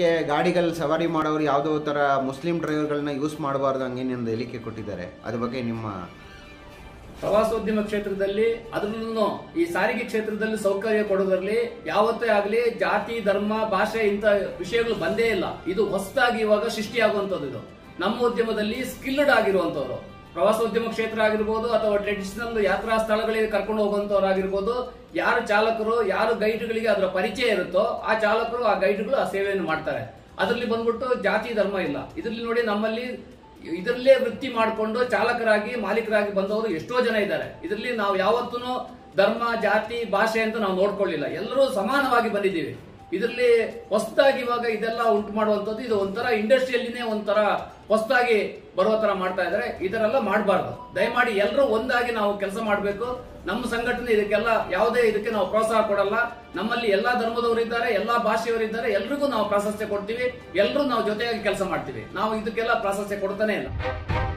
ಅದಕ್ಕೆ ಗಾಡಿಗಳು ಸವಾರಿ ಮಾಡೋರು ಯಾವುದೋ ಥರ ಮುಸ್ಲಿಂ ಡ್ರೈವರ್ಗಳನ್ನ ಯೂಸ್ ಮಾಡಬಾರ್ದು ಹಂಗೇನೊಂದು ಹೇಳಿಕೆ ಕೊಟ್ಟಿದ್ದಾರೆ ಅದ್ರ ಬಗ್ಗೆ ನಿಮ್ಮ ಪ್ರವಾಸೋದ್ಯಮ ಕ್ಷೇತ್ರದಲ್ಲಿ ಅದರಲ್ಲೂ ಈ ಸಾರಿಗೆ ಕ್ಷೇತ್ರದಲ್ಲಿ ಸೌಕರ್ಯ ಕೊಡೋದ್ರಲ್ಲಿ ಯಾವತ್ತೇ ಆಗಲಿ ಜಾತಿ ಧರ್ಮ ಭಾಷೆ ಇಂಥ ವಿಷಯಗಳು ಬಂದೇ ಇಲ್ಲ ಇದು ಹೊಸದಾಗಿ ಇವಾಗ ಸೃಷ್ಟಿಯಾಗುವಂತದ್ದು ಇದು ನಮ್ಮ ಉದ್ಯಮದಲ್ಲಿ ಸ್ಕಿಲ್ಡ್ ಆಗಿರುವಂತವ್ರು ಪ್ರವಾಸೋದ್ಯಮ ಕ್ಷೇತ್ರ ಆಗಿರ್ಬೋದು ಅಥವಾ ಟ್ರೆಡಿಷನಲ್ ಯಾತ್ರಾ ಸ್ಥಳಗಳಿಗೆ ಕರ್ಕೊಂಡು ಹೋಗುವಂತವ್ರಾಗಿರ್ಬೋದು ಯಾರು ಚಾಲಕರು ಯಾರು ಗೈಡ್ಗಳಿಗೆ ಅದರ ಪರಿಚಯ ಇರುತ್ತೋ ಆ ಚಾಲಕರು ಆ ಗೈಡ್ಗಳು ಆ ಸೇವೆಯನ್ನು ಮಾಡ್ತಾರೆ ಅದರಲ್ಲಿ ಬಂದ್ಬಿಟ್ಟು ಜಾತಿ ಧರ್ಮ ಇಲ್ಲ ಇದರಲ್ಲಿ ನೋಡಿ ನಮ್ಮಲ್ಲಿ ಇದರಲ್ಲೇ ವೃತ್ತಿ ಮಾಡಿಕೊಂಡು ಚಾಲಕರಾಗಿ ಮಾಲೀಕರಾಗಿ ಬಂದವರು ಎಷ್ಟೋ ಜನ ಇದ್ದಾರೆ ಇದರಲ್ಲಿ ನಾವು ಯಾವತ್ತೂ ಧರ್ಮ ಜಾತಿ ಭಾಷೆ ಅಂತ ನಾವು ನೋಡ್ಕೊಳ್ಳಿಲ್ಲ ಎಲ್ಲರೂ ಸಮಾನವಾಗಿ ಬಂದಿದ್ದೀವಿ ಇದರಲ್ಲಿ ಹೊಸದಾಗಿ ಇವಾಗ ಇದೆಲ್ಲ ಉಂಟು ಮಾಡುವಂಥದ್ದು ಇದು ಒಂಥರ ಇಂಡಸ್ಟ್ರಿಯಲ್ಲಿನೇ ಒಂಥರ ಹೊಸದಾಗಿ ಬರುವ ತರ ಮಾಡ್ತಾ ಇದ್ದಾರೆ ಇದರೆಲ್ಲ ಮಾಡಬಾರ್ದು ದಯಮಾಡಿ ಎಲ್ಲರೂ ಒಂದಾಗಿ ನಾವು ಕೆಲಸ ಮಾಡಬೇಕು ನಮ್ಮ ಸಂಘಟನೆ ಇದಕ್ಕೆಲ್ಲ ಯಾವುದೇ ಇದಕ್ಕೆ ನಾವು ಪ್ರೋತ್ಸಾಹ ಕೊಡಲ್ಲ ನಮ್ಮಲ್ಲಿ ಎಲ್ಲಾ ಧರ್ಮದವರು ಇದ್ದಾರೆ ಎಲ್ಲಾ ಭಾಷೆಯವರು ಇದ್ದಾರೆ ಎಲ್ರಿಗೂ ನಾವು ಪ್ರಾಶಸ್ತ್ಯ ಕೊಡ್ತೀವಿ ಎಲ್ಲರೂ ನಾವು ಜೊತೆಯಾಗಿ ಕೆಲಸ ಮಾಡ್ತೀವಿ ನಾವು ಇದಕ್ಕೆಲ್ಲ ಪ್ರಾಶಸ್ತ್ಯ ಕೊಡ್ತಾನೆ ಇಲ್ಲ